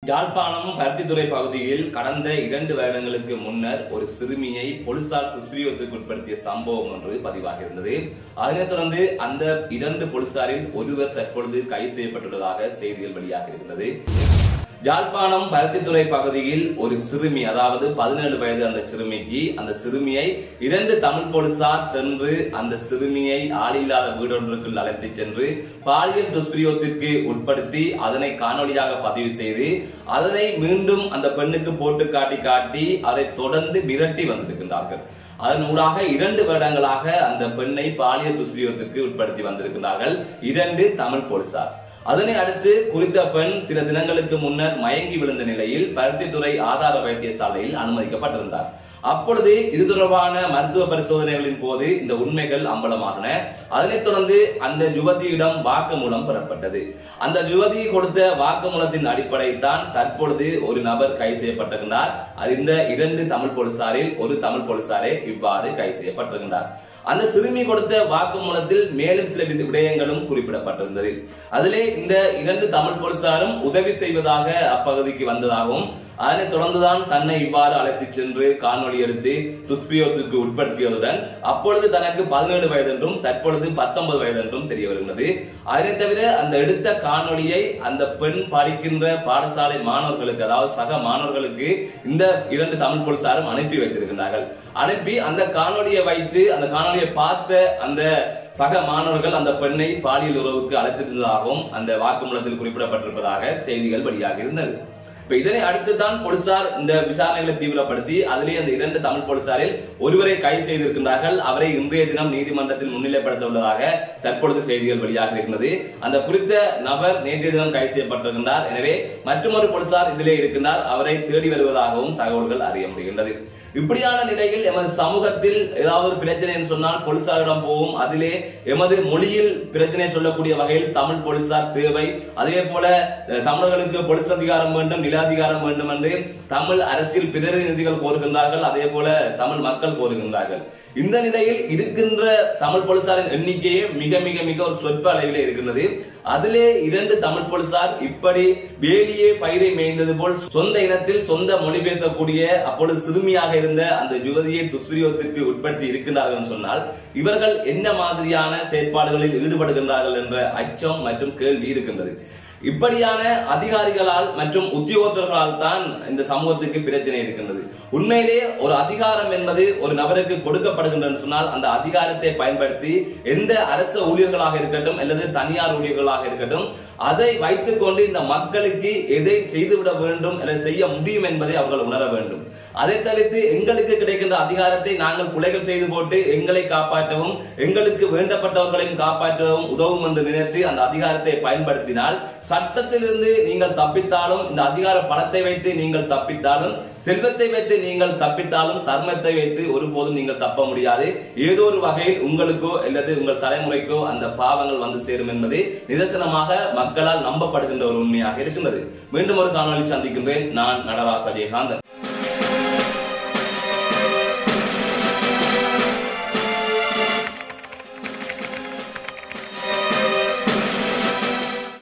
யாழ்ப்பாணம் பருத்தித்துறை பகுதியில் கடந்த இரண்டு வருடங்களுக்கு முன்னர் ஒரு சிறுமியை போலீசார் துஷ்பிரயோகத்துக்கு உட்படுத்திய சம்பவம் ஒன்று பதிவாக இருந்தது அதனைத் தொடர்ந்து அந்த இரண்டு போலீசாரில் ஒருவர் தற்பொழுது கைது செய்யப்பட்டுள்ளதாக செய்திகள் வெளியாக இருந்தது யாழ்ப்பாணம் பருத்தித்துறை பகுதியில் ஒரு சிறுமி அதாவது பதினேழு வயது அந்த சிறுமிக்கு அந்த சிறுமியை இரண்டு தமிழ் போலீசார் சென்று அந்த சிறுமியை ஆளில்லாத வீடொன்றுக்குள் அழைத்துச் சென்று பாலியல் துஷ்பிரயோகத்திற்கு உட்படுத்தி அதனை காணொலியாக பதிவு செய்து அதனை மீண்டும் அந்த பெண்ணுக்கு போட்டு காட்டி காட்டி அதை தொடர்ந்து மிரட்டி வந்திருக்கின்றார்கள் அதன் ஊடாக இரண்டு வருடங்களாக அந்த பெண்ணை பாலியல் துஷ்பிரயோகத்திற்கு உட்படுத்தி வந்திருக்கிறார்கள் இரண்டு தமிழ் போலீசார் அதனை அடுத்து குறித்த பெண் சில தினங்களுக்கு முன்னர் மயங்கி விழுந்த நிலையில் பருத்தித்துறை ஆதார வைத்தியசாலையில் அனுமதிக்கப்பட்டிருந்தார் அப்பொழுது இது தொடர்பான மருத்துவ பரிசோதனைகளின் போது இந்த உண்மைகள் அம்பலமாகின அதனைத் தொடர்ந்து அந்த யுவதியிடம் வாக்குமூலம் பெறப்பட்டது அந்த யுவதி கொடுத்த வாக்குமூலத்தின் அடிப்படையில் தான் தற்பொழுது ஒரு நபர் கைது செய்யப்பட்டிருக்கிறார் அது இந்த இரண்டு தமிழ் போலீசாரில் ஒரு தமிழ் போலீசாரே இவ்வாறு கைது செய்யப்பட்டிருக்கிறார் அந்த சிறுமி கொடுத்த வாக்குமூலத்தில் மேலும் சில வித- விடயங்களும் குறிப்பிடப்பட்டிருந்தது அதிலே இந்த இரண்டு தமிழ் போலீசாரும் உதவி செய்வதாக அப்பகுதிக்கு வந்ததாகவும் அதனைத் தொடர்ந்துதான் தன்னை இவ்வாறு அழைத்துச் சென்று காணொளி எடுத்து துஷ்பிரயோகத்திற்கு உட்படுத்தியதுடன் அப்பொழுது தனக்கு பதினேழு வயது என்றும் தற்பொழுது பத்தொன்பது வயது என்றும் தெரிய வருகிறது அதனைத் தவிர அந்த எடுத்த காணொளியை அந்த பெண் படிக்கின்ற பாடசாலை மாணவர்களுக்கு அதாவது சக மாணவர்களுக்கு இந்த இரண்டு தமிழ் போலீசாரும் அனுப்பி வைத்திருக்கிறார்கள் அனுப்பி அந்த காணொளியை வைத்து அந்த காணொளியை பார்த்த அந்த சக மாணவர்கள் அந்த பெண்ணை பாலியல் உறவுக்கு அழைத்திருந்ததாகவும் அந்த வாக்குமூலத்தில் குறிப்பிடப்பட்டிருப்பதாக செய்திகள் வெளியாக இருந்தது இப்ப இதனை அடுத்து தான் போலீசார் இந்த விசாரணைகளை தீவிரப்படுத்தி அதிலே அந்த இரண்டு தமிழ் போலீசாரில் ஒருவரை கைது செய்திருக்கின்றார்கள் அவரை இன்றைய தினம் நீதிமன்றத்தில் முன்னிலைப்படுத்த உள்ளதாக தற்பொழுது செய்திகள் வெளியாக இருக்கிறது அந்த குறித்த நபர் நேற்றைய தினம் கைது செய்யப்பட்டிருக்கின்றார் எனவே மற்றொரு போலீசார் இதிலே இருக்கின்றார் அவரை தேடி வருவதாகவும் தகவல்கள் அறிய முடிகின்றது இப்படியான நிலையில் எமது சமூகத்தில் ஏதாவது ஒரு பிரச்சனை என்று சொன்னால் போலீசாரிடம் போகும் அதிலே எமது மொழியில் பிரச்சனை சொல்லக்கூடிய வகையில் தமிழ் போலீசார் தேவை அதே போல அஹ், தமிழர்களுக்கு போலீஸ் அதிகாரம் வேண்டும் நில அதிகாரம் வேண்டும் என்று தமிழ் அரசியல் பிரதிநிதிகள் கோருகின்றார்கள் அதே போல தமிழ் மக்கள் கோருகின்றார்கள் இந்த நிலையில் இருக்கின்ற தமிழ் போலீசாரின் எண்ணிக்கையே மிக மிக மிக ஒரு சொற்ப அளவிலே இருக்கின்றது அதிலே இரண்டு தமிழ் போலீசார் இப்படி வேலியே பயிரை மேய்ந்தது போல் சொந்த இனத்தில் சொந்த மொழி பேசக்கூடிய அப்பொழுது சிறுமியாக இருந்த அந்த யுவதியை துஷ்பிரயோகத்திற்கு உட்படுத்தி இருக்கின்றார்கள் என்று சொன்னால் இவர்கள் என்ன மாதிரியான செயற்பாடுகளில் ஈடுபடுகின்றார்கள் என்ற அச்சம் மற்றும் கேள்வி இருக்கின்றது இப்படியான அதிகாரிகளால் மற்றும் உத்தியோகத்தர்களால் தான் இந்த சமூகத்துக்கு பிரச்சனை இருக்கின்றது உண்மையிலே ஒரு அதிகாரம் என்பது ஒரு நபருக்கு கொடுக்கப்படுகின்றது சொன்னால் அந்த அதிகாரத்தை பயன்படுத்தி எந்த அரசு ஊழியர்களாக இருக்கட்டும் அல்லது தனியார் ஊழியர்களாக இருக்கட்டும் அதை வைத்துக் கொண்டு இந்த மக்களுக்கு எதை செய்துவிட வேண்டும் அல்லது செய்ய முடியும் என்பதை அவர்கள் உணர வேண்டும் அதை தவிர்த்து எங்களுக்கு கிடைக்கின்ற அதிகாரத்தை நாங்கள் பிழைகள் செய்து போட்டு எங்களை காப்பாற்றவும் எங்களுக்கு வேண்டப்பட்டவர்களையும் காப்பாற்றவும் உதவும் என்று நினைத்து அந்த அதிகாரத்தை பயன்படுத்தினால் சட்டத்திலிருந்து நீங்கள் தப்பித்தாலும் இந்த அதிகார பணத்தை வைத்து நீங்கள் தப்பித்தாலும் செல்வத்தை வைத்து நீங்கள் தப்பித்தாலும் தர்மத்தை வைத்து ஒருபோதும் நீங்கள் தப்ப முடியாது ஏதோ ஒரு வகையில் உங்களுக்கோ அல்லது உங்கள் தலைமுறைக்கோ அந்த பாவங்கள் வந்து சேரும் என்பது நிதர்சனமாக மக்களால் நம்பப்படுகின்ற ஒரு உண்மையாக இருக்கின்றது மீண்டும் ஒரு காணொளி சந்திக்கின்றேன் நான் நடராச ஜெயகாந்தன்